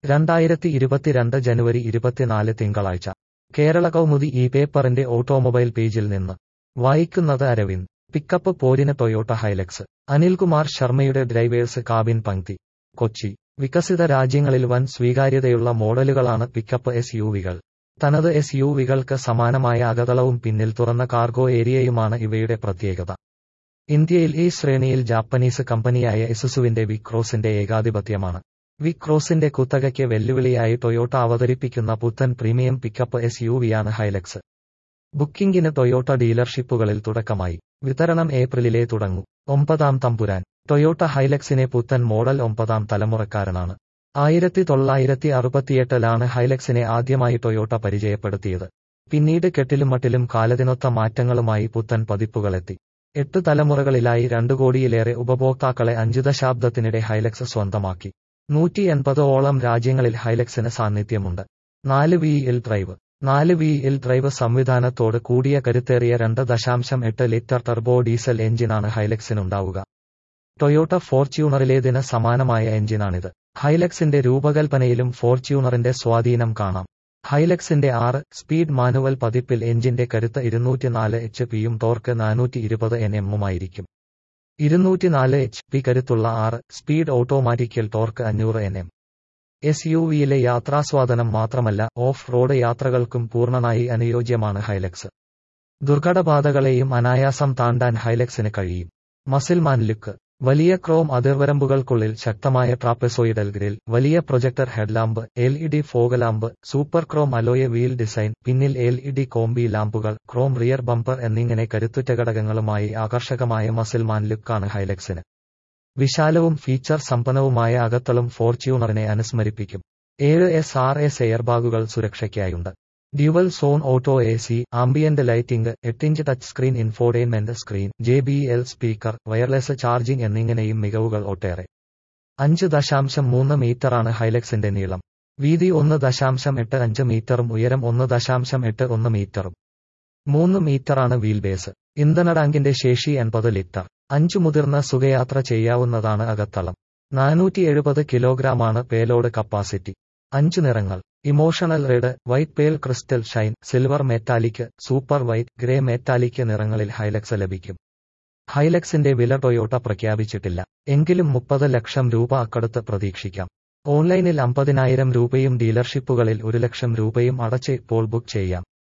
രണ്ടായിരത്തി ഇരുപത്തിരണ്ട് ജനുവരി ഇരുപത്തിനാല് തിങ്കളാഴ്ച കേരള കൗമുദി ഈ പേപ്പറിന്റെ ഓട്ടോമൊബൈൽ പേജിൽ നിന്ന് വായിക്കുന്നത് അരവിന്ദ് പിക്കപ്പ് പോരിന് ടൊയോട്ട ഹൈലക്സ് അനിൽകുമാർ ശർമ്മയുടെ ഡ്രൈവേഴ്സ് കാബിൻ പങ്ക്തി കൊച്ചി വികസിത രാജ്യങ്ങളിൽ വൻ സ്വീകാര്യതയുള്ള മോഡലുകളാണ് പിക്കപ്പ് എസ് യുവികൾ തനത് എസ് യുവികൾക്ക് സമാനമായ അകതളവും പിന്നിൽ തുറന്ന കാർഗോ ഏരിയയുമാണ് ഇവയുടെ പ്രത്യേകത ഇന്ത്യയിൽ ഈ ശ്രേണിയിൽ ജാപ്പനീസ് കമ്പനിയായ ഇസുസുവിന്റെ വിക്രോസിന്റെ ഏകാധിപത്യമാണ് വിക്രോസിന്റെ കുത്തകയ്ക്ക് വെല്ലുവിളിയായി ടൊയോട്ട അവതരിപ്പിക്കുന്ന പുത്തൻ പ്രീമിയം പിക്കപ്പ് എസ് യുവിയാണ് ഹൈലക്സ് ബുക്കിംഗിന് ടൊയോട്ട ഡീലർഷിപ്പുകളിൽ തുടക്കമായി വിതരണം ഏപ്രിലിലെ തുടങ്ങും ഒമ്പതാം തമ്പുരാൻ ടൊയോട്ട ഹൈലക്സിനെ പുത്തൻ മോഡൽ ഒമ്പതാം തലമുറക്കാരനാണ് ആയിരത്തി തൊള്ളായിരത്തി അറുപത്തിയെട്ടിലാണ് ഹൈലക്സിനെ ആദ്യമായി ടൊയോട്ട പരിചയപ്പെടുത്തിയത് പിന്നീട് കെട്ടിലും മട്ടിലും കാലത്തിനൊത്ത മാറ്റങ്ങളുമായി പുത്തൻ പതിപ്പുകളെത്തി എട്ട് തലമുറകളിലായി രണ്ടു കോടിയിലേറെ ഉപഭോക്താക്കളെ അഞ്ചു ദശാബ്ദത്തിനിടെ ഹൈലക്സ് സ്വന്തമാക്കി നൂറ്റി എൺപതോളം രാജ്യങ്ങളിൽ ഹൈലക്സിന് സാന്നിധ്യമുണ്ട് നാല് വി എൽ ഡ്രൈവ് നാല് വി എൽ ഡ്രൈവ് സംവിധാനത്തോട് കൂടിയ കരുത്തേറിയ രണ്ട് ദശാംശം എട്ട് ലിറ്റർ ടർബോ ഡീസൽ എഞ്ചിനാണ് ഹൈലക്സിനുണ്ടാവുക ടൊയോട്ട ഫോർച്യൂണറിലേതിന് സമാനമായ എഞ്ചിനാണിത് ഹൈലക്സിന്റെ രൂപകൽപ്പനയിലും ഫോർച്യൂണറിന്റെ സ്വാധീനം കാണാം ഹൈലക്സിന്റെ ആറ് സ്പീഡ് മാനുവൽ പതിപ്പിൽ എഞ്ചിന്റെ കരുത്ത് ഇരുന്നൂറ്റിനാല് എച്ച് പിയും ടോർക്ക് നാനൂറ്റി ഇരുപത് എൻ എമ്മുമായിരിക്കും ഇരുന്നൂറ്റിനാല് എച്ച് പി കരുത്തുള്ള ആറ് സ്പീഡ് ഓട്ടോമാറ്റിക്കൽ ടോർക്ക് അഞ്ഞൂറ് എൻ എം എസ് യു വിയിലെ യാത്രാസ്വാദനം മാത്രമല്ല ഓഫ് റോഡ് യാത്രകൾക്കും പൂർണ്ണനായി അനുയോജ്യമാണ് ഹൈലക്സ് ദുർഘടപാതകളെയും അനായാസം താണ്ടാൻ ഹൈലക്സിന് കഴിയും മസിൽമാൻ ലുക്ക് വലിയ ക്രോം അതിർവരമ്പുകൾക്കുള്ളിൽ ശക്തമായ ട്രാപ്പസോയിഡൽ ഗ്രിൽ വലിയ projector headlamp L E D fog lamp super chrome alloy wheel design പിന്നിൽ എൽ ഇ ഡി കോംബി ലാമ്പുകൾ ക്രോം റിയർ ബമ്പർ എന്നിങ്ങനെ കരുത്തുറ്റ ഘടകങ്ങളുമായി ആകർഷകമായ മസിൽമാൻ ലുക്കാണ് ഹൈലക്സിന് വിശാലവും ഫീച്ചർ സമ്പന്നവുമായ അകത്തളും ഫോർച്യൂണറിനെ അനുസ്മരിപ്പിക്കും ഏഴ് എസ് ആർ എസ് എയർബാഗുകൾ സുരക്ഷയ്ക്കായുണ്ട് dual zone auto A C ambient lighting എട്ടിഞ്ച് touch screen infotainment screen J B L speaker wireless charging എന്നിങ്ങനെയും മികവുകൾ ഒട്ടേറെ അഞ്ച് ദശാംശം മൂന്ന് മീറ്ററാണ് ഹൈലക്സിന്റെ നീളം വീതി ഒന്ന് ദശാംശം എട്ട് അഞ്ച് മീറ്ററും ഉയരം ഒന്ന് ദശാംശം എട്ട് ഒന്ന് മീറ്ററും മൂന്ന് മീറ്ററാണ് വീൽ ബേസ് ഇന്ധന ടാങ്കിന്റെ ശേഷി എൺപത് ലിറ്റർ അഞ്ചു മുതിർന്ന സുഖയാത്ര ചെയ്യാവുന്നതാണ് അകത്തളം നാനൂറ്റി എഴുപത് കിലോഗ്രാമാണ് പേലോഡ് കപ്പാസിറ്റി അഞ്ചു നിറങ്ങൾ emotional red white pale crystal shine silver metallic super white grey metallic നിറങ്ങളിൽ ഹൈലക്സ് ലഭിക്കും ഹൈലക്സിന്റെ വില ടൊയോട്ട പ്രഖ്യാപിച്ചിട്ടില്ല എങ്കിലും മുപ്പത് ലക്ഷം രൂപ അക്കടുത്ത് പ്രതീക്ഷിക്കാം ഓൺലൈനിൽ അമ്പതിനായിരം രൂപയും ഡീലർഷിപ്പുകളിൽ ഒരു ലക്ഷം രൂപയും അടച്ച് ഇപ്പോൾ ബുക്ക് ചെയ്യാം